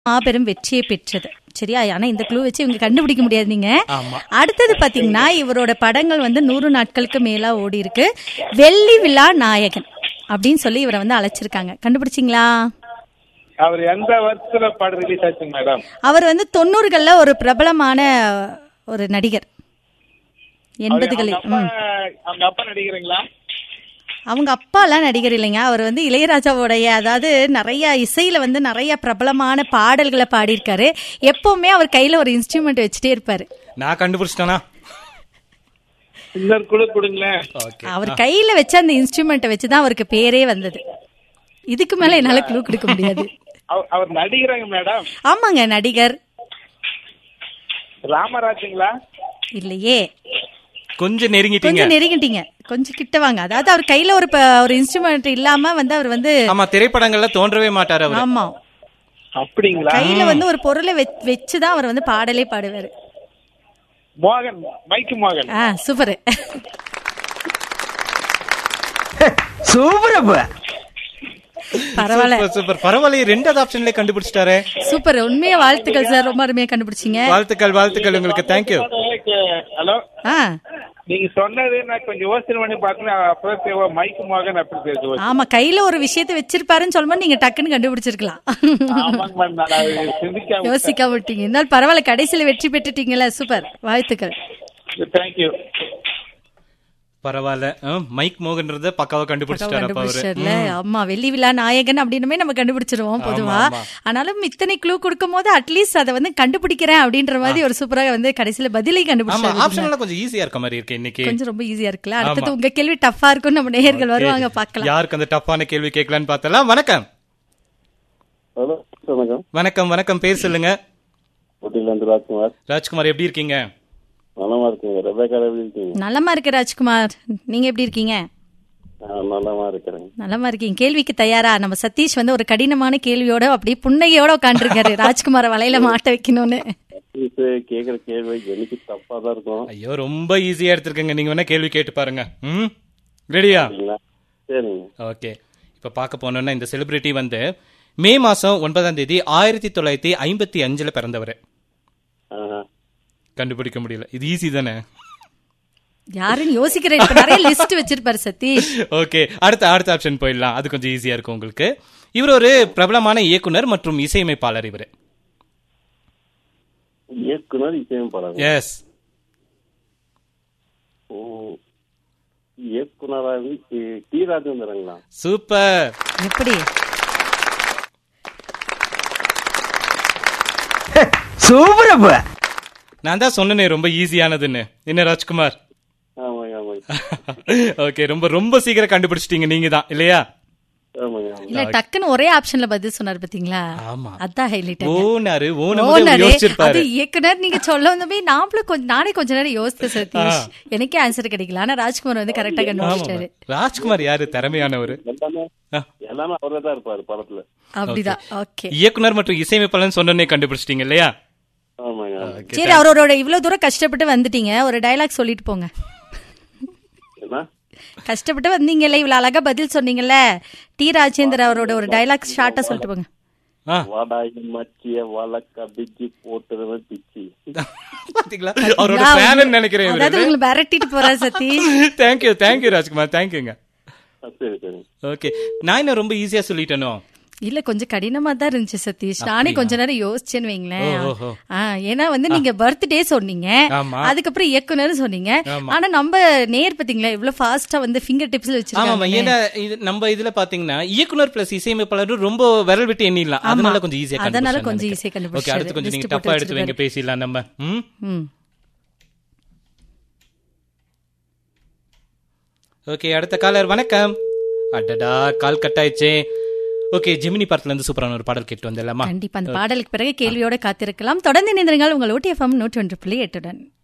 மாபெரும் வெற்றியை பெற்றது சரியா ஆனா இந்த க்ளூ வச்சு இவங்க கண்டுபிடிக்க முடியாது நீங்க ஆமா. அடுத்தது பாத்தீங்கன்னா இவரோட படங்கள் வந்து நூறு நாட்களுக்கு மேலா ஓடி இருக்கு வெள்ளி விழா நாயகன் அப்படின்னு சொல்லி இவரை வந்து அழைச்சிருக்காங்க கண்டுபிடிச்சிங்களா அவர் எந்த வருஷத்துல படம் ரிலீஸ் ஆச்சுங்க மேடம் அவர் வந்து தொண்ணூறுகள்ல ஒரு பிரபலமான ஒரு நடிகர் எண்பதுகளில் அவங்க ம். அப்பா அவங்க அப்பா நடிக்கிறீங்களா அவங்க அப்பாலாம் நடிகர் இல்லைங்க அவர் வந்து இளையராஜாவோடைய அதாவது நிறைய இசையில வந்து நிறைய பிரபலமான பாடல்களை பாடியிருக்காரு எப்பவுமே அவர் கையில ஒரு இன்ஸ்ட்ருமெண்ட் வச்சுட்டே இருப்பாரு நான் கண்டுபிடிச்சிட்டேனா இன்னொரு குழு கொடுங்களேன் ஓகே அவர் கையில வச்ச அந்த இன்ஸ்ட்ருமெண்ட்டை வச்சுதான் அவருக்கு பேரே வந்தது இதுக்கு மேல என்னால க்ளூ கொடுக்க முடியாது அவ- அவர் நடிகராங்க மேடம் ஆமாங்க நடிகர் ராமராஜுங்களா இல்லையே கொஞ்சம் நெருங்கிட்டீங்க கொஞ்சம் நெருங்கிட்டீங்க கொஞ்சம் கிட்ட வாங்க அதாவது அவர் கையில ஒரு ப- ஒரு இன்ஸ்ட்ருமெண்ட் இல்லாம வந்து அவர் வந்து ஆமா திரைப்படங்கள்ல தோன்றவே மாட்டாரு அவர் ஆமா அப்படிங்களா கையில வந்து ஒரு பொருளை வெச்- வச்சுதான் அவர் வந்து பாடலே பாடுவாரு மோகன் மைக்கு மோகன் ஆ சூப்பர் பரவாயில்ல சூப்பர் சூப்பர் பரவாயில்லையே ரெண்டாவது ஆப்ஷன்ல கண்டுபிடிச்சிட்டாரு சூப்பர் உண்மையா வாழ்த்துக்கள் சார் ரொம்ப அருமையா கண்டுபிடிச்சீங்க வாழ்த்துக்கள் வாழ்த்துக்கள் உங்களுக்கு தேங்க்யூ ஹலோ ஆ நீங்க சொன்னது நான் கொஞ்சம் யோசனை பண்ணி பார்த்தேன் அப்புறம் மைக்கு மோகன் அப்படி தெரிஞ்சு ஆமா கையில ஒரு விஷயத்தை வச்சிருப்பாருன்னு சொல்லும்போது நீங்க டக்குன்னு கண்டுபிடிச்சிருக்கலாம் ஆமாங்க மேடம் நான் அதை சிந்திக்காம யோசிக்காம விட்டீங்க இருந்தாலும் பரவாயில்ல கடைசியில வெற்றி பெற்றுட்டீங்கல்ல சூப்பர் வாழ்த்துக்கள் தேங்க்யூ பரவாயில்ல ஆ, மைக் மோகன்றத பக்காவா கண்டுபிடிச்சிட்டாரு அப்ப அவரு கண்டுபிடிச்சார்ல ஆமா வெள்ளி விழா நாயகன் அப்படின்னுமே நம்ம கண்டுபிடிச்சிருவோம் பொதுவா ஆமா. ஆனாலும் இத்தனை க்ளூ கொடுக்கும் போது அட்லீஸ்ட் அதை வந்து கண்டுபிடிக்கிறேன் அப்படின்ற மாதிரி ஒரு சூப்பராக வந்து கடைசியில பதிலை ஆமா கண்டுபிடிச்சாரு ஆப்ஷன் எல்லாம் கொஞ்சம் ஈஸியா இருக்க மாதிரி இருக்கு இன்னைக்கு கொஞ்சம் ரொம்ப ஈஸியா இருக்குல்ல அடுத்தது உங்க கேள்வி டஃபா இருக்கும் நம்ம நேயர்கள் வருவாங்க பார்க்கலாம் யாருக்கு அந்த டஃப்பான கேள்வி கேட்கலான்னு பார்த்தலாம் வணக்கம் ஹலோ வணக்கம் வணக்கம் வணக்கம் பேர் சொல்லுங்க ஊட்டியிலேருந்து ராஜ்குமார் ராஜ்குமார் எப்படி இருக்கீங்க நலமா இருக்கீங்க ரெபேக்கா எப்படி இருக்கீங்க நலமா இருக்கு ராஜ்குமார் நீங்க எப்படி இருக்கீங்க நான் நலமா இருக்கிறேன் நலமா இருக்கீங்க கேள்விக்கு தயாரா நம்ம சதீஷ் வந்து ஒரு கடினமான கேள்வியோட அப்படியே புன்னையோட உட்காந்துருக்காரு ராஜ்குமார வலையில மாட்ட வைக்கணும்னு இது கேக்குற கேள்வி எனக்கு தப்பா தான் இருக்கும் ஐயோ ரொம்ப ஈஸியா எடுத்திருக்கீங்க நீங்க வேணா கேள்வி கேட்டு பாருங்க ம் ரெடியா சரிங்களா சரிங்க ஓகே இப்போ பார்க்க போனோம்னா இந்த செலிபிரிட்டி வந்து மே மாசம் ஒன்பதாம் தேதி ஆயிரத்தி தொள்ளாயிரத்தி ஐம்பத்தி அஞ்சுல பிறந்தவர் ஆஹா. கண்டுபிடிக்க முடியல இது ஈஸி தானே யாருன்னு யோசிக்கிறேன் இப்ப நிறைய லிஸ்ட் வச்சிருப்பாரு சதீஷ் ஓகே அடுத்த அடுத்த ஆப்ஷன் போயிடலாம் அது கொஞ்சம் ஈஸியா இருக்கும் உங்களுக்கு இவர் ஒரு பிரபலமான இயக்குனர் மற்றும் இசையமைப்பாளர் இவர் இயக்குனர் இசையமைப்பாளர் எஸ் ஓ இயக்குனரா இருந்து டி- டி ராஜேந்திரங்களா சூப்பர் எப்படி நான் தான் சொன்னனே ரொம்ப ஈஸியானதுன்னு என்ன ராஜ்குமார் ஆமாங்க ஆமாங்க ஓகே ரொம்ப ரொம்ப சீக்கிரம் கண்டுபிடிச்சிட்டீங்க நீங்க தான் இல்லையா ஆமாங்க ஆமாங்க இல்ல டக்குன்னு ஒரே ஆப்ஷன்ல பதில் சொன்னாரு பாத்தீங்களா ஆமா அதான் ஹைலைட் ஓனாரு ஓன ஓனரு அது யோசிச்சிருப்பாரு இயக்குனர் நீங்க சொல்ல வந்தமே நாமளும் கொஞ்சம் நானே கொஞ்ச நேரம் யோசித்தேன் சதீஷ் எனக்கே ஆன்சர் கிடைக்கல ஆனா ராஜ்குமார் வந்து கரெக்டா கண்டுபிடிச்சிட்டாரு ராஜ்குமார் யாரு திறமையானவர் எல்லாமே ஆ. எல்லாமே அவரே தான் இருப்பாரு படத்துல அப்படிதான் ஓகே இயக்குனர் மற்றும் இசையமைப்பாளர் சொன்னனே கண்டுபிடிச்சிட்டீங்க இல்லையா ஆமாங்க ஆமாங்க சரி அவரோட இவ்வளவு தூரம் கஷ்டப்பட்டு வந்துட்டீங்க ஒரு டயலாக் சொல்லிட்டு போங்க என்ன கஷ்டப்பட்டு வந்தீங்கல்ல இவ்வளவு அழகா பதில் சொன்னீங்கல்ல டி ராஜேந்தர் அவரோட ஒரு டயலாக் ஷார்ட்டா சொல்லிட்டு போங்க ஆ வாடாயி மச்சிய வழக்க பிச்சி போட்டுருவன் பிச்சி பாத்தீங்களா அவரோட ஃபேன் நினைக்கிறேன் அதாவது உங்களை மிரட்டிட்டு போறா சதீஷ் தேங்க்யூ தேங்க்யூ ராஜ்குமார் தேங்க்யூங்க ஆ, சரி சரி ஓகே நான் என்ன ரொம்ப ஈஸியா சொல்லிட்டேனோ இல்ல கொஞ்சம் கடினமா தான் இருந்துச்சு சதீஷ் நானே கொஞ்ச நேரம் யோசிச்சேன்னு வைங்களேன் ஓஹோ. ஆ, ஏன்னா வந்து நீங்க பர்த்டே சொன்னீங்க ஆமா. அதுக்கப்புறம் இயக்குனர் சொன்னீங்க ஆனா நம்ம நேர் பாத்தீங்களா இவ்வளவு ஃபாஸ்டா வந்து ஃபிங்கர் டிப்ஸ்ல ஆமாமா வச்சிருக்காங்க ஏன்னா இது நம்ம இதுல பாத்தீங்கன்னா இயக்குனர் பிளஸ் இசையமைப்பாளர் ரொம்ப விரல் விட்டு எண்ணிடலாம் அதனால கொஞ்சம் ஈஸியா அதனால கொஞ்சம் easy ஆ ஓகே கண்டுபிடிச்சாரு. அடுத்து கொஞ்சம் நீங்க List டப்பா போட்டு எடுத்து வைங்க பேசிடலாம் நம்ம ம் ம் ஓகே அடுத்த காலர் வணக்கம் அடடா கால் கட் ஆயிடுச்சே ஓகே ஜெமினி படத்துல இருந்து சூப்பரான ஒரு பாடல் கேட்டு வந்துடலாமா கண்டிப்பா அந்த பாடலுக்கு பிறகு கேள்வியோட காத்திருக்கலாம் தொடர்ந்து இணைந்திருங்கள் உங்கள் ஓடிஎஃப்எம் நூற்றி ஒன்று புள்ளி எட்டுடன்